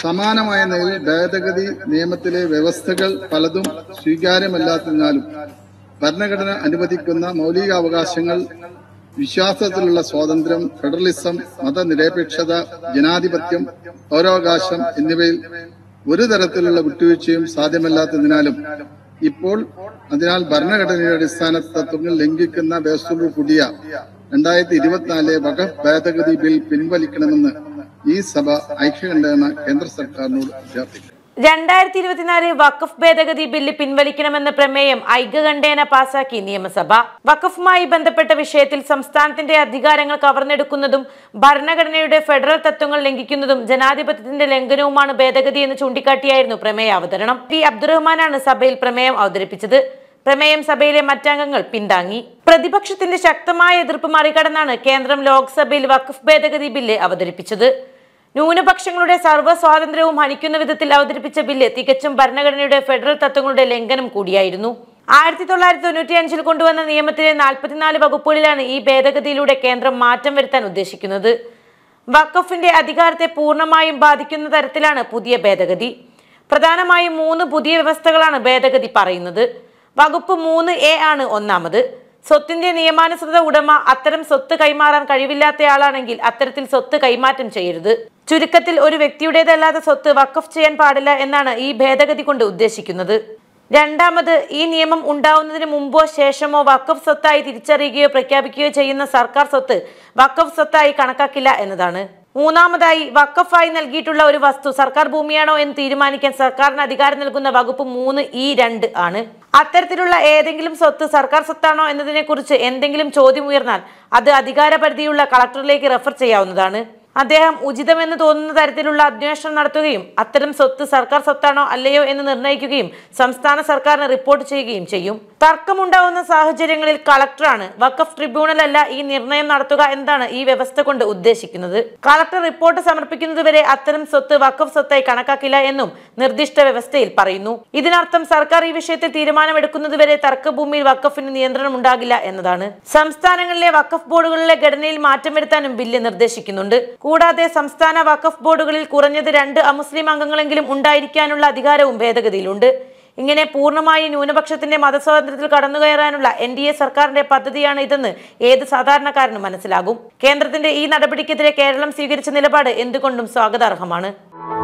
സമാനമായ നിലയിൽ ഭേദഗതി നിയമത്തിലെ വ്യവസ്ഥകൾ പലതും സ്വീകാര്യമല്ലാത്തതിനാലും ഭരണഘടന അനുവദിക്കുന്ന മൗലികാവകാശങ്ങൾ വിശ്വാസത്തിലുള്ള സ്വാതന്ത്ര്യം ഫെഡറലിസം മതനിരപേക്ഷത ജനാധിപത്യം പൗരാവകാശം എന്നിവയിൽ ഒരു തരത്തിലുള്ള വിട്ടുവീഴ്ചയും സാധ്യമല്ലാത്തതിനാലും ഇപ്പോൾ അതിനാൽ ഭരണഘടനയുടെ അടിസ്ഥാന തത്വങ്ങൾ ലംഘിക്കുന്ന വ്യവസ്ഥയോട് കൂടിയ രണ്ടായിരത്തി ഇരുപത്തിനാലിലെ വഖഫ് ഭേദഗതി ബിൽ പിൻവലിക്കണമെന്ന് ഈ സഭ ഐക്യകണ്ഠേന കേന്ദ്ര സർക്കാരിനോട് അഭ്യർത്ഥിക്കുന്നു രണ്ടായിരത്തി ഇരുപത്തിനാല് വഖഫ് ഭേദഗതി ബില്ല് പിൻവലിക്കണമെന്ന പ്രമേയം ഐക്യകണ്ഠേന പാസാക്കി നിയമസഭ വഖഫുമായി ബന്ധപ്പെട്ട വിഷയത്തിൽ സംസ്ഥാനത്തിന്റെ അധികാരങ്ങൾ കവർന്നെടുക്കുന്നതും ഭരണഘടനയുടെ ഫെഡറൽ തത്വങ്ങൾ ലംഘിക്കുന്നതും ജനാധിപത്യത്തിന്റെ ലംഘനവുമാണ് ഭേദഗതി എന്ന് ചൂണ്ടിക്കാട്ടിയായിരുന്നു പ്രമേയ അവതരണം ടി അബ്ദുറഹ്മാനാണ് സഭയിൽ പ്രമേയം അവതരിപ്പിച്ചത് പ്രമേയം സഭയിലെ മറ്റംഗങ്ങൾ പിന്താങ്ങി പ്രതിപക്ഷത്തിന്റെ ശക്തമായ എതിർപ്പ് മറികടന്നാണ് കേന്ദ്രം ലോക്സഭയിൽ വഖഫ് ഭേദഗതി ബില്ല് അവതരിപ്പിച്ചത് ന്യൂനപക്ഷങ്ങളുടെ സർവ്വ സ്വാതന്ത്ര്യവും ഹനിക്കുന്ന വിധത്തിൽ അവതരിപ്പിച്ച ബില്ല് തികച്ചും ഭരണഘടനയുടെ ഫെഡറൽ തത്വങ്ങളുടെ ലംഘനം കൂടിയായിരുന്നു ആയിരത്തി തൊള്ളായിരത്തി തൊണ്ണൂറ്റി അഞ്ചിൽ കൊണ്ടുവന്ന നിയമത്തിലെ നാൽപ്പത്തിനാല് വകുപ്പുകളിലാണ് ഈ ഭേദഗതിയിലൂടെ കേന്ദ്രം മാറ്റം വരുത്താൻ ഉദ്ദേശിക്കുന്നത് വഖഫിന്റെ അധികാരത്തെ പൂർണ്ണമായും ബാധിക്കുന്ന തരത്തിലാണ് പുതിയ ഭേദഗതി പ്രധാനമായും മൂന്ന് പുതിയ വ്യവസ്ഥകളാണ് ഭേദഗതി പറയുന്നത് വകുപ്പ് മൂന്ന് എ ആണ് ഒന്നാമത് സ്വത്തിന്റെ നിയമാനുസൃത ഉടമ അത്തരം സ്വത്ത് കൈമാറാൻ കഴിവില്ലാത്തയാളാണെങ്കിൽ അത്തരത്തിൽ സ്വത്ത് കൈമാറ്റം ചെയ്യരുത് ചുരുക്കത്തിൽ ഒരു വ്യക്തിയുടേതല്ലാത്ത സ്വത്ത് വഖഫ് ചെയ്യാൻ പാടില്ല എന്നാണ് ഈ ഭേദഗതി കൊണ്ട് ഉദ്ദേശിക്കുന്നത് രണ്ടാമത് ഈ നിയമം ഉണ്ടാവുന്നതിന് മുമ്പോ ശേഷമോ വഖഫ് സ്വത്തായി തിരിച്ചറിയുകയോ പ്രഖ്യാപിക്കുകയോ ചെയ്യുന്ന സർക്കാർ സ്വത്ത് വഖഫ് സ്വത്തായി കണക്കാക്കില്ല എന്നതാണ് മൂന്നാമതായി വഖഫായി നൽകിയിട്ടുള്ള ഒരു വസ്തു സർക്കാർ ഭൂമിയാണോ എന്ന് തീരുമാനിക്കാൻ സർക്കാരിന് അധികാരം നൽകുന്ന വകുപ്പ് മൂന്ന് ഈ രണ്ട് ആണ് അത്തരത്തിലുള്ള ഏതെങ്കിലും സ്വത്ത് സർക്കാർ സ്വത്താണോ എന്നതിനെക്കുറിച്ച് എന്തെങ്കിലും ചോദ്യം ഉയർന്നാൽ അത് അധികാര പരിധിയുള്ള കളക്ടറിലേക്ക് റെഫർ ചെയ്യാവുന്നതാണ് അദ്ദേഹം ഉചിതമെന്ന് തോന്നുന്ന തരത്തിലുള്ള അന്വേഷണം നടത്തുകയും അത്തരം സ്വത്ത് സർക്കാർ സ്വത്താണോ അല്ലയോ എന്ന് നിർണ്ണയിക്കുകയും സംസ്ഥാന സർക്കാരിന് റിപ്പോർട്ട് ചെയ്യുകയും ചെയ്യും തർക്കമുണ്ടാവുന്ന സാഹചര്യങ്ങളിൽ കളക്ടറാണ് വഖഫ് ട്രിബ്യൂണൽ അല്ല ഈ നിർണയം നടത്തുക എന്നതാണ് ഈ വ്യവസ്ഥ കൊണ്ട് ഉദ്ദേശിക്കുന്നത് കളക്ടർ റിപ്പോർട്ട് സമർപ്പിക്കുന്നതുവരെ അത്തരം സ്വത്ത് വഖഫ് സ്വത്തായി കണക്കാക്കില്ല എന്നും നിർദ്ദിഷ്ട വ്യവസ്ഥയിൽ പറയുന്നു ഇതിനർത്ഥം സർക്കാർ ഈ വിഷയത്തിൽ തീരുമാനമെടുക്കുന്നതുവരെ തർക്കഭൂമിയിൽ വഖഫിന് നിയന്ത്രണം ഉണ്ടാകില്ല എന്നതാണ് സംസ്ഥാനങ്ങളിലെ വഖഫ് ബോർഡുകളിലെ ഘടനയിൽ മാറ്റം വരുത്താനും ബില്ല് നിർദ്ദേശിക്കുന്നുണ്ട് കൂടാതെ സംസ്ഥാന വഖഫ് ബോർഡുകളിൽ കുറഞ്ഞത് രണ്ട് അമുസ്ലിം അംഗങ്ങളെങ്കിലും ഉണ്ടായിരിക്കാനുള്ള അധികാരവും ഭേദഗതിയിലുണ്ട് ഇങ്ങനെ പൂർണ്ണമായി ന്യൂനപക്ഷത്തിന്റെ മതസ്വാതന്ത്ര്യത്തിൽ കടന്നുകയറാനുള്ള എൻ ഡി എ സർക്കാരിന്റെ പദ്ധതിയാണ് ഇതെന്ന് ഏത് സാധാരണക്കാരനും മനസ്സിലാകും കേന്ദ്രത്തിന്റെ ഈ നടപടിക്കെതിരെ കേരളം സ്വീകരിച്ച നിലപാട് എന്തുകൊണ്ടും സ്വാഗതാർഹമാണ്